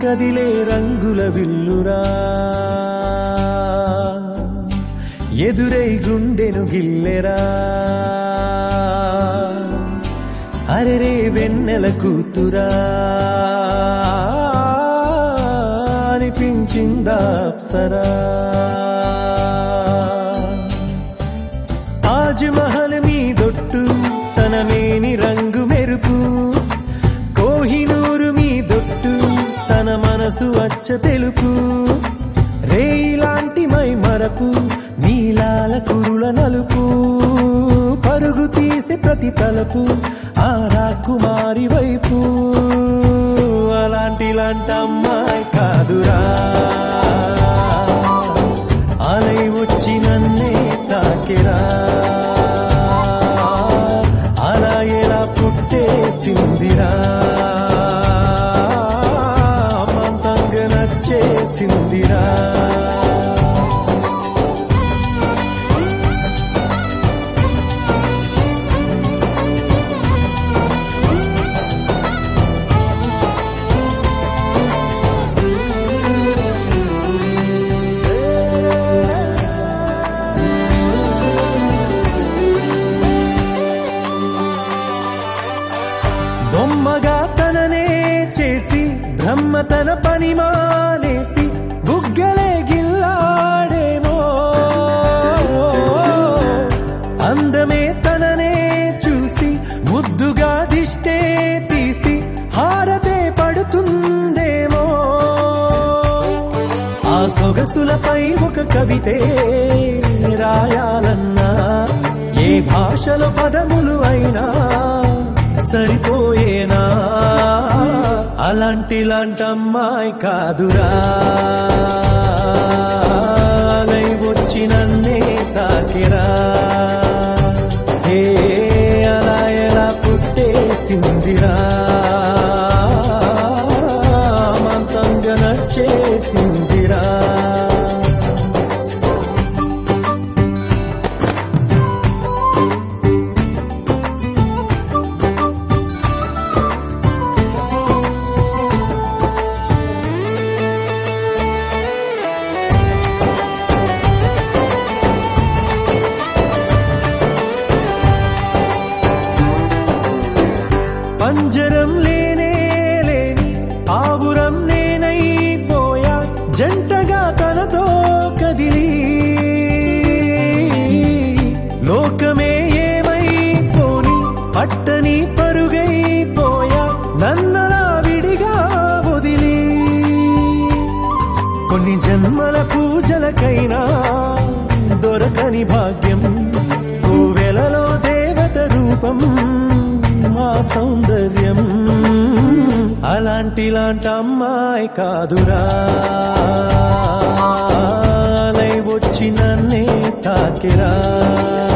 కదిలే రంగుల విల్లురా ఎదురై గుండెను గిల్లెరా అరెరే వెన్నెల కూతురా అనిపించిందా అప్సరా తాజ్ మహల్ మీ దొట్టు తన మేని రంగు మెరుపు కోహినూరు మీ దొట్టు తన మనసు అచ్చ తెలుపు రేయిలాంటి మై మరపు నీలాల కురుల నలుపు పరుగు తీసి ప్రతి తలపు ఆ రాకుమారి వైపు అలాంటి లాంటి అమ్మాయి కాదురా అలై వచ్చి నన్నే తాకిరా అలా ఎలా పుట్టేసిందిరా అమంతంగా నచ్చేసిందిరా బొమ్మగా తననే చేసి బ్రహ్మ తన పని మానేసి బుగ్గలే గిల్లాడేమో అందమే తననే చూసి ముద్దుగా దిష్టే తీసి హారతే పడుతుందేమో ఆ సొగసులపై ఒక కవితే రాయాలన్నా ఏ భాషలో పదములు అయినా సరిపోయేనా అలాంటి లాంటి అమ్మాయి కాదురా అలై వచ్చి నన్నే తాకిరా ఏ అలా ఎలా పుట్టేసిందిరా మంతంగా నచ్చేసిందిరా పంజరం లేనే లేని ఆవురం నేనైపోయా జంటగా తనతో కదిలి లోకమే ఏమైపోని పట్టని పరుగైపోయా నన్నలా విడిగా వదిలి కొన్ని జన్మల పూజలకైనా దొరకని భాగ్యం కోవెలలో దేవత రూపం మా సౌందర్యం అలాంటి లాంటి అమ్మాయి కాదురా అలై వచ్చి నన్నే తాకిరా